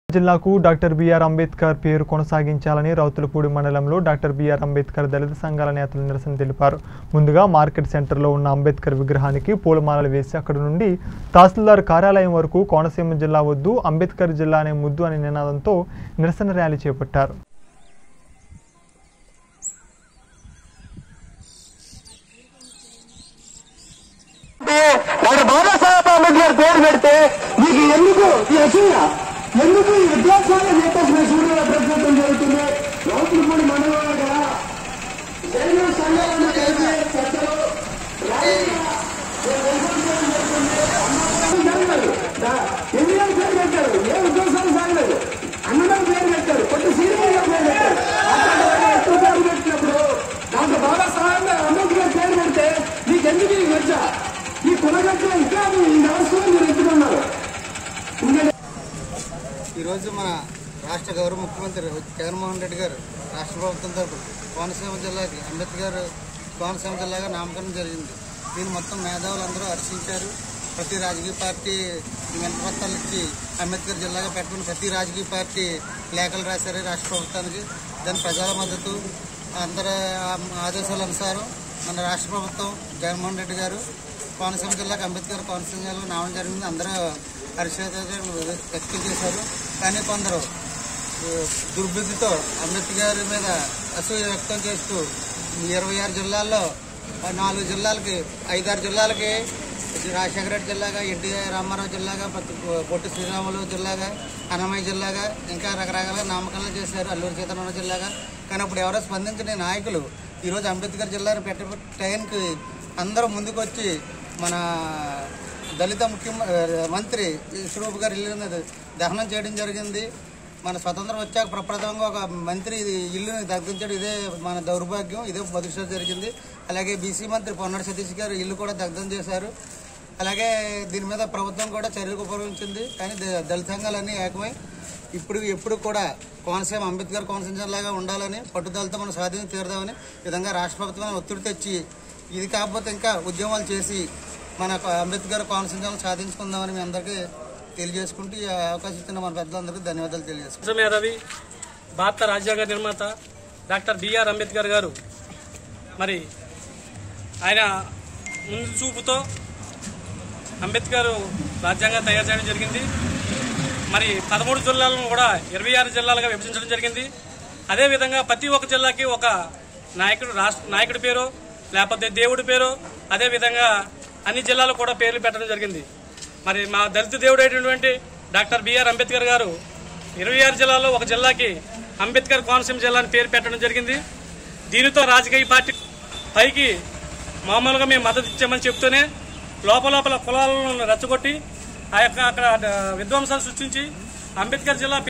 జిల్లాకు doctor BR Ambedkar పేరు కొనసాగించాలని రౌతులపూడి మండలంలో డాక్టర్ బిఆర్ అంబేద్కర్ దళిత సంఘాల నేతలు నిరసన తెలిపారు ముందుగా మార్కెట్ సెంటర్లో ఉన్న అంబేద్కర్ విగ్రహానికి పూలమాలలు వేసి అక్కడి నుండి తహసీల్దార్ కార్యాలయం వరకు కోనసీమ జిల్లా వద్దు అంబేద్కర్ జిల్లా అనే ముద్దు అనే నినాదంతో నిరసన ర్యాలీ చేపట్టారు డాక్టర్ బాబాసాహెబ్ అంబేద్కర్ పేరు పెడితే మీకు ఎందుకు ఈ అసూయ ఎందుకు ఈ విద్యాస్వామ్య నేతలు సూర్యుల ప్రశ్నించడం జరుగుతుంది లోపల కూడా మనవాడు కదా జైలు సంఘాలను కలిపి చర్చలు రాజకీయ ఎందుకని పేరు పెట్టారు ఏ ఉద్యోగాలు సాగలేదు అన్నదాన్ని పేరు పెట్టారు కొద్ది సీనియర్గా పేరు పెట్టారు అక్కడ ఎక్కువ పేరు పెట్టినప్పుడు డాక్టర్ బాబాసాహెబ్ అంబేద్కర్ పేరు పెడితే మీకు ఎందుకు ఈ మధ్య ఈ కులగట్ల ఇంకా మీ వ్యవస్థలో మీరు ఎత్తుకున్నారు ఇంకా ఈరోజు మన రాష్ట్ర గౌరవ ముఖ్యమంత్రి జగన్మోహన్ రెడ్డి గారు రాష్ట్ర ప్రభుత్వం తరపున కోనసీమ జిల్లాకి అంబేద్కర్ కోనసీమ జిల్లాగా నామకరణం జరిగింది దీన్ని మొత్తం మేధావులు అందరూ హర్షించారు ప్రతి రాజకీయ పార్టీ వెంటపత్రాలు ఇచ్చి అంబేద్కర్ జిల్లాగా పెట్టుకుని ప్రతి రాజకీయ పార్టీ లేఖలు రాశారు రాష్ట్ర ప్రభుత్వానికి దాని ప్రజల మద్దతు అందరి ఆదేశాల అనుసారం మన రాష్ట్ర ప్రభుత్వం జగన్మోహన్ రెడ్డి గారు కోనసీమ జిల్లాకు అంబేద్కర్ కోనసీమ జిల్లాలో నామం జరిగింది అందరూ హర్షాలు వ్యక్తం చేశారు కానీ కొందరు ఆ, దుర్బుద్ధితో అంబేద్కర్ మీద అసూయ వ్యక్తం చేస్తూ ఇరవై ఆరు జిల్లాల్లో ఆ, నాలుగు జిల్లాలకి ఐదారు జిల్లాలకి రాజశేఖర రెడ్డి జిల్లాగా ఎన్టీ రామారావు జిల్లాగా పత్తి- పొట్టి శ్రీరాములు జిల్లాగా అన్నమయ్య జిల్లాగా ఇంకా రకరకాల నామకరణలు చేశారు అల్లూరు సీతారామరాజు జిల్లాగా కానీ అప్పుడు ఎవరో స్పందించిన నాయకులు ఈరోజు అంబేద్కర్ జిల్లాను పెట్టే టైంకి అందరూ ముందుకొచ్చి మన దళిత ముఖ్య మంత్రి స్వరూప్ గారు ఇల్లు దహనం చేయడం జరిగింది మన స్వతంత్రం వచ్చాక ప్రప్రథమంగా ఒక మంత్రి ఇది ఇల్లుని దగ్ధించడం ఇదే మన దౌర్భాగ్యం ఇదే మొదటిసారి జరిగింది అలాగే బీసీ మంత్రి పొన్నాడు సతీష్ గారు ఇల్లు కూడా దగ్ధం చేశారు అలాగే దీని మీద ప్రభుత్వం కూడా చర్యలు ఉపయోగించింది కానీ ద- దళిత సంఘాలన్నీ ఏకమై ఇప్పుడు ఎప్పుడు కూడా కోనసీమ అంబేద్కర్ కోనసీమ జిల్లాగా ఉండాలని పట్టుదలతో మనం సాధించి తీరదామని ఈ విధంగా రాష్ట్ర ప్రభుత్వం ఒత్తిడి తెచ్చి ఇది కాకపోతే ఇంకా ఉద్యమాలు చేసి మన అంబేద్కర్ కోనసీమ జిల్లాను సాధించుకుందామని మీ అందరికీ తెలియజేసుకుంటూ ఈ అవకాశం ఇచ్చిన మన పెద్దలందరికీ ధన్యవాదాలు తెలియజేసుకుంటాం రాష్ట్ర మేధావి భారత రాజ్యాంగ నిర్మాత డాక్టర్ బిఆర్ అంబేద్కర్ గారు మరి ఆయన ముందు చూపుతో అంబేద్కర్ రాజ్యాంగం తయారు చేయడం జరిగింది మరి పదమూడు జిల్లాలను కూడా ఇరవై ఆరు జిల్లాలుగా విభజించడం జరిగింది అదేవిధంగా ప్రతి ఒక్క జిల్లాకి ఒక నాయకుడు రాష్ట్ర నాయకుడి పేరు లేకపోతే దేవుడి పేరు అదేవిధంగా అన్ని జిల్లాలకు కూడా పేర్లు పెట్టడం జరిగింది మరి మా దళిత దేవుడు అయినటువంటి డాక్టర్ బిఆర్ అంబేద్కర్ గారు ఇరవై ఆరు జిల్లాల్లో ఒక జిల్లాకి అంబేద్కర్ కోనసీమ జిల్లా అని పేరు పెట్టడం జరిగింది దీనితో రాజకీయ పార్టీ పైకి మామూలుగా మేము మద్దతు ఇచ్చామని చెప్తూనే లోపల లోపల కులాలను రెచ్చగొట్టి ఆ యొక్క అక్కడ విధ్వంసాలు సృష్టించి అంబేద్కర్ జిల్లా